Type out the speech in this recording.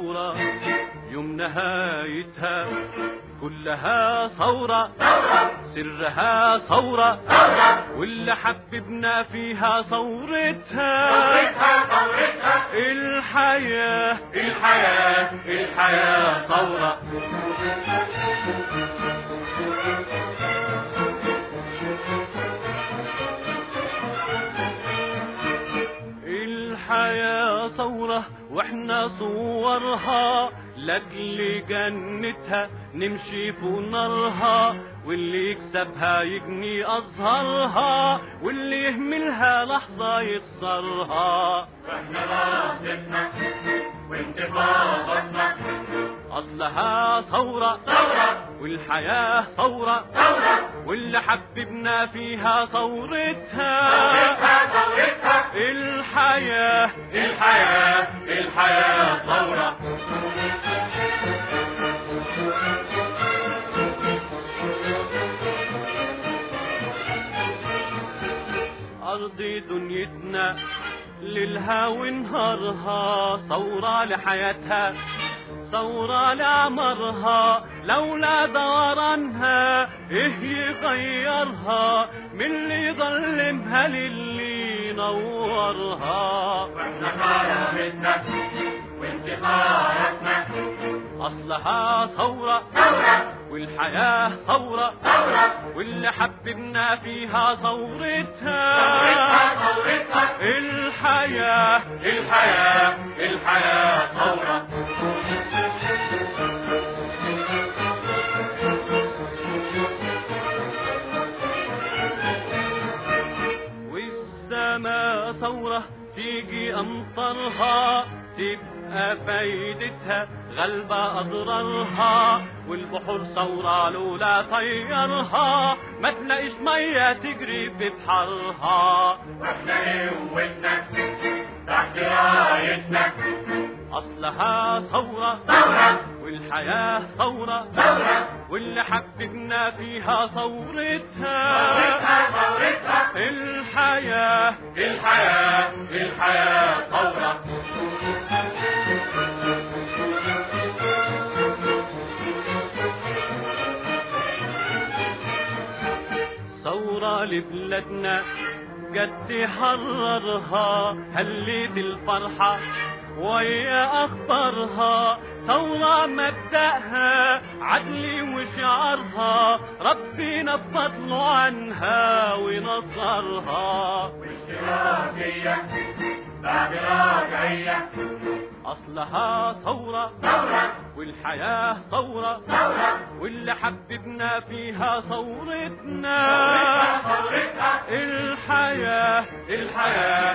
ثورة يوم نهايتها كلها ثورة سرها ثورة واللي حببنا فيها ثورتها الحياة الحياة الحياة ثورة الحياة ثورة واحنا صورها لاجل جنتها نمشي فوق نارها واللي يكسبها يجني أزهرها واللي يهملها لحظة يخسرها واحنا راحتنا وانتفاضتنا أصلها ثورة ثورة والحياة ثورة ثورة واللي حببنا فيها ثورتها ثورتها ثورتها الحياة الحياة الحياة ثورة أرض دنيتنا ليلها ونهارها ثورة لحياتها ثورة لعمرها لولا دورانها ايه يغيرها من اللي يظلمها للي ينورها واحنا كرامتنا وانتفاضتنا أصلها ثورة ثورة والحياة ثورة ثورة واللي حببنا فيها ثورتها ثورتها ثورتها الحياة الحياة الحياة ثورة والسماء ثورة تيجي أمطرها تبقى فايدتها غلبة أضرارها والبحور ثورة لولا طيرها ما تلاقيش مية تجري في بحرها واحنا قوتنا تحت رايتنا أصلها ثورة ثورة والحياة ثورة ثورة واللي حببنا فيها ثورتها ثورتها ثورتها الحياة الحياة الحياة ثورة ثورة لبلادنا جد حررها هليت الفرحة ويا أخبارها ثورة مبدأها عدلي وشعارها ربنا بفضله عنها ونصرها واشتراكية بعد راجعية أصلها ثورة ثورة والحياة ثورة ثورة واللي حببنا فيها ثورتنا ثورتها الحياة الحياة